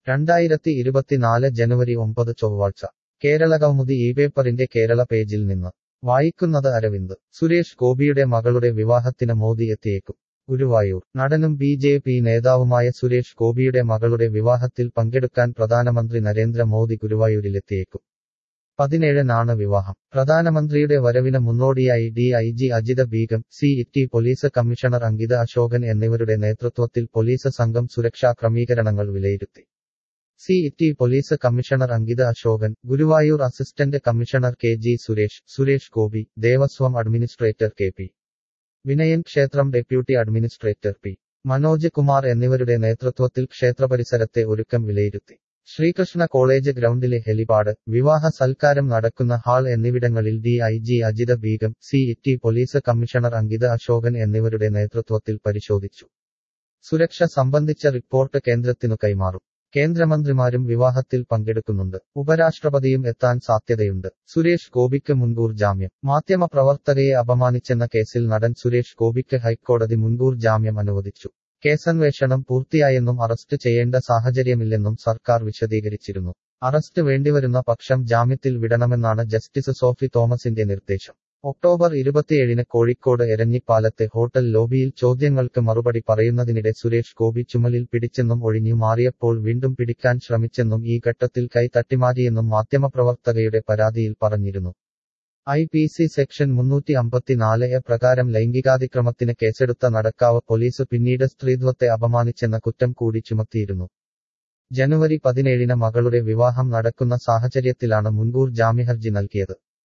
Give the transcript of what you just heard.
രണ്ടായിരത്തി ഇരുപത്തിനാല് ജനുവരി ഒമ്പത് ചൊവ്വാഴ്ച കേരള കൗമുദി ഈ പേപ്പറിന്റെ കേരള പേജിൽ നിന്ന് വായിക്കുന്നത് അരവിന്ദ് സുരേഷ് ഗോപിയുടെ മകളുടെ വിവാഹത്തിന് മോദി എത്തിയേക്കും ഗുരുവായൂർ നടനും ബി ജെ പി നേതാവുമായ സുരേഷ് ഗോപിയുടെ മകളുടെ വിവാഹത്തിൽ പങ്കെടുക്കാൻ പ്രധാനമന്ത്രി നരേന്ദ്ര മോദി ഗുരുവായൂരിലെത്തിയേക്കും പതിനേഴിനാണ് വിവാഹം പ്രധാനമന്ത്രിയുടെ വരവിന് മുന്നോടിയായി D I G Ajitha Begum city police commissioner Ankitha Asokan എന്നിവരുടെ നേതൃത്വത്തിൽ പോലീസ് സംഘം സുരക്ഷാ ക്രമീകരണങ്ങൾ വിലയിരുത്തി city police commissioner Ankitha Asokan Guruvayur assistant commissioner K G Suresh Suresh Gopi Devaswom administrator K P Vinayan ക്ഷേത്രം deputy administrator P Manoj Kumar എന്നിവരുടെ നേതൃത്വത്തിൽ ക്ഷേത്രപരിസരത്തെ ഒരുക്കം വിലയിരുത്തി ശ്രീകൃഷ്ണ കോളേജ് ഗ്രൗണ്ടിലെ ഹെലിപാഡ് വിവാഹ സൽക്കാരം നടക്കുന്ന ഹാൾ എന്നിവിടങ്ങളിൽ D I G Ajitha Begum city police commissioner Ankitha Asokan എന്നിവരുടെ നേതൃത്വത്തിൽ പരിശോധിച്ചു സുരക്ഷ സംബന്ധിച്ച റിപ്പോർട്ട് കേന്ദ്രത്തിനു കൈമാറും കേന്ദ്രമന്ത്രിമാരും വിവാഹത്തിൽ പങ്കെടുക്കുന്നുണ്ട് ഉപരാഷ്ട്രപതിയും എത്താൻ സാധ്യതയുണ്ട് സുരേഷ് ഗോപിക്ക് മുൻകൂർ ജാമ്യം മാധ്യമപ്രവർത്തകയെ അപമാനിച്ചെന്ന കേസിൽ നടൻ സുരേഷ് ഗോപിക്ക് ഹൈക്കോടതി മുൻകൂർ ജാമ്യം അനുവദിച്ചു കേസന്വേഷണം പൂർത്തിയായെന്നും അറസ്റ്റ് ചെയ്യേണ്ട സാഹചര്യമില്ലെന്നും സർക്കാർ വിശദീകരിച്ചിരുന്നു അറസ്റ്റ് വേണ്ടിവരുന്ന പക്ഷം ജാമ്യത്തിൽ വിടണമെന്നാണ് ജസ്റ്റിസ് സോഫി തോമസിന്റെ നിർദ്ദേശം ഒക്ടോബർ ഇരുപത്തിയേഴിന് കോഴിക്കോട് എരഞ്ഞിപ്പാലത്തെ ഹോട്ടൽ ലോബിയിൽ ചോദ്യങ്ങൾക്ക് മറുപടി പറയുന്നതിനിടെ സുരേഷ് ഗോപി ചുമലിൽ പിടിച്ചെന്നും ഒഴിഞ്ഞു മാറിയപ്പോൾ വീണ്ടും പിടിക്കാൻ ശ്രമിച്ചെന്നും ഈ ഘട്ടത്തിൽ കൈ തട്ടിമാറ്റിയെന്നും മാധ്യമപ്രവർത്തകയുടെ പരാതിയിൽ പറഞ്ഞിരുന്നു ഐ പി സി സെക്ഷൻ മുന്നൂറ്റി അമ്പത്തിനാല് എ പ്രകാരം ലൈംഗികാതിക്രമത്തിന് കേസെടുത്ത നടക്കാവ് പോലീസ് പിന്നീട് സ്ത്രീത്വത്തെ അപമാനിച്ചെന്ന കുറ്റം കൂടി ചുമത്തിയിരുന്നു ജനുവരി പതിനേഴിന് മകളുടെ വിവാഹം നടക്കുന്ന സാഹചര്യത്തിലാണ് മുൻകൂർ ജാമ്യഹർജി നൽകിയത്